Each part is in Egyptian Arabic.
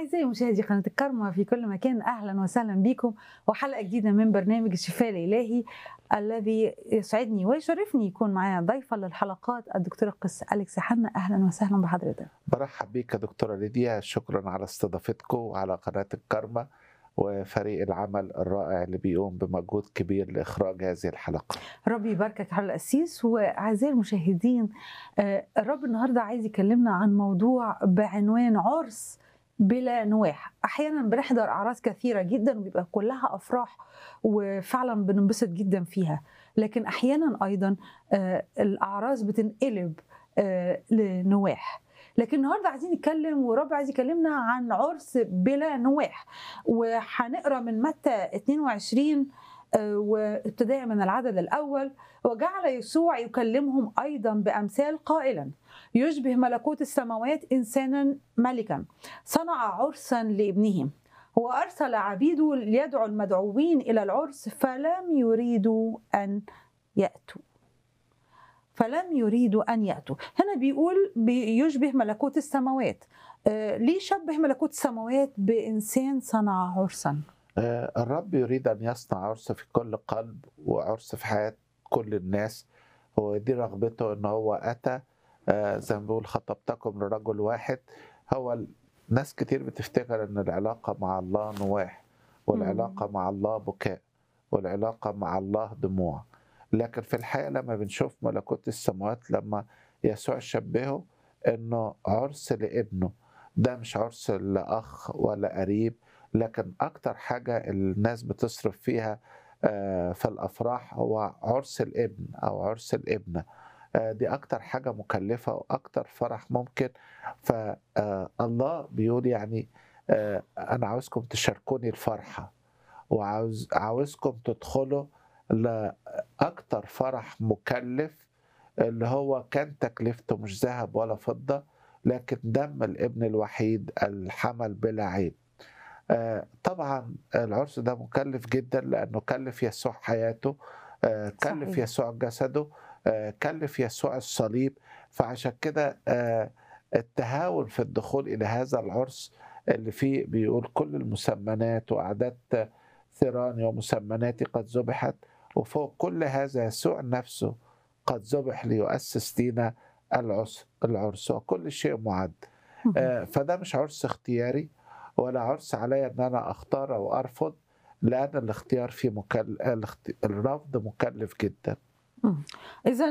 أعزائي مشاهدي قناة الكرمة في كل مكان أهلا وسهلا بكم وحلقة جديدة من برنامج الشفاء الإلهي الذي يسعدني ويشرفني يكون معايا ضيفة للحلقات الدكتورة قس أليكس حنا أهلا وسهلا بحضرتك برحب بيك يا دكتورة ليديا شكرا على استضافتكم وعلى قناة الكرمة وفريق العمل الرائع اللي بيقوم بمجهود كبير لإخراج هذه الحلقة ربي يباركك على الأسيس وأعزائي المشاهدين آه، الرب النهاردة عايز يكلمنا عن موضوع بعنوان عرس بلا نواح احيانا بنحضر اعراس كثيره جدا وبيبقى كلها افراح وفعلا بننبسط جدا فيها لكن احيانا ايضا آه، الاعراس بتنقلب آه، لنواح لكن النهارده عايزين نتكلم ورب عايز يكلمنا عن عرس بلا نواح وهنقرا من متى 22 آه، وابتداء من العدد الاول وجعل يسوع يكلمهم ايضا بامثال قائلا يشبه ملكوت السماوات انسانا ملكا صنع عرسا لابنه وارسل عبيده ليدعو المدعوين الى العرس فلم يريدوا ان ياتوا فلم يريدوا ان ياتوا هنا بيقول بيشبه ملكوت السماوات آه، ليه شبه ملكوت السماوات بانسان صنع عرسا آه، الرب يريد أن يصنع عرس في كل قلب وعرس في حياة كل الناس هو دي رغبته أن هو أتى آه، زي ما بيقول خطبتكم لرجل واحد هو ال- ناس كتير بتفتكر أن العلاقة مع الله نواح والعلاقة مع الله بكاء والعلاقة مع الله دموع لكن في الحقيقة لما بنشوف ملكوت السماوات لما يسوع شبهه أنه عرس لابنه ده مش عرس لأخ ولا قريب لكن أكتر حاجة الناس بتصرف فيها آه، في الأفراح هو عرس الابن أو عرس الابنة آه، دي أكتر حاجة مكلفة وأكتر فرح ممكن فالله بيقول يعني آه، أنا عاوزكم تشاركوني الفرحة وعاوز عاوزكم تدخلوا لأكتر فرح مكلف اللي هو كان تكلفته مش ذهب ولا فضة لكن دم الابن الوحيد الحمل بلا عيب آه، طبعا العرس ده مكلف جدا لانه كلف يسوع حياته آه، كلف صحيح. يسوع جسده آه، كلف يسوع الصليب فعشان كده آه، التهاون في الدخول الى هذا العرس اللي فيه بيقول كل المسمنات واعداد ثيراني ومسمناتي قد ذبحت وفوق كل هذا يسوع نفسه قد ذبح ليؤسس لينا العرس العرس وكل شيء معد آه، فده مش عرس اختياري ولا عرس عليا ان انا اختار او ارفض لان الاختيار فيه مكل... الاخت... الرفض مكلف جدا اذا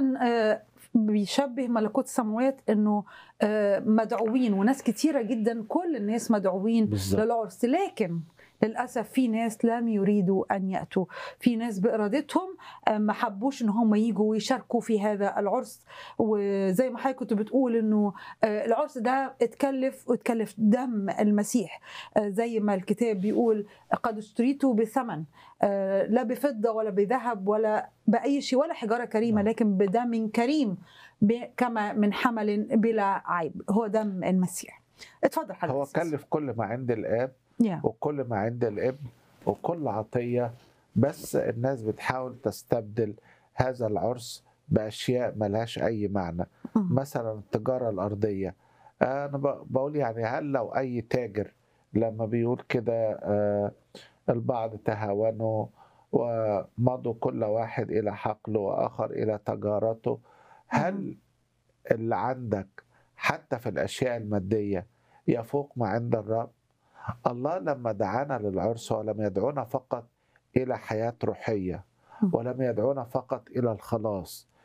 بيشبه ملكوت السماوات انه آه، مدعوين وناس كتيره جدا كل الناس مدعوين بالظبط للعرس لكن للاسف في ناس لم يريدوا ان ياتوا في ناس بارادتهم آه، ما حبوش ان هم يجوا ويشاركوا في هذا العرس وزي ما حضرتك كنت بتقول انه آه، العرس ده اتكلف واتكلف دم المسيح آه، زي ما الكتاب بيقول قد اشتريته بثمن آه، لا بفضه ولا بذهب ولا باي شيء ولا حجاره كريمه نعم. لكن بدم كريم ب- كما من حمل بلا عيب هو دم المسيح اتفضل حضرتك هو أستاذ. كلف كل ما عند الاب يا. وكل ما عند الابن وكل عطيه بس الناس بتحاول تستبدل هذا العرس باشياء ملهاش اي معنى مم. مثلا التجاره الارضيه انا ب- بقول يعني هل لو اي تاجر لما بيقول كده آه، البعض تهاونوا ومضوا كل واحد الى حقله واخر الى تجارته هل اللي عندك حتى في الاشياء الماديه يفوق ما عند الرب الله لما دعانا للعرس ولم يدعونا فقط الى حياه روحيه مم. ولم يدعونا فقط الى الخلاص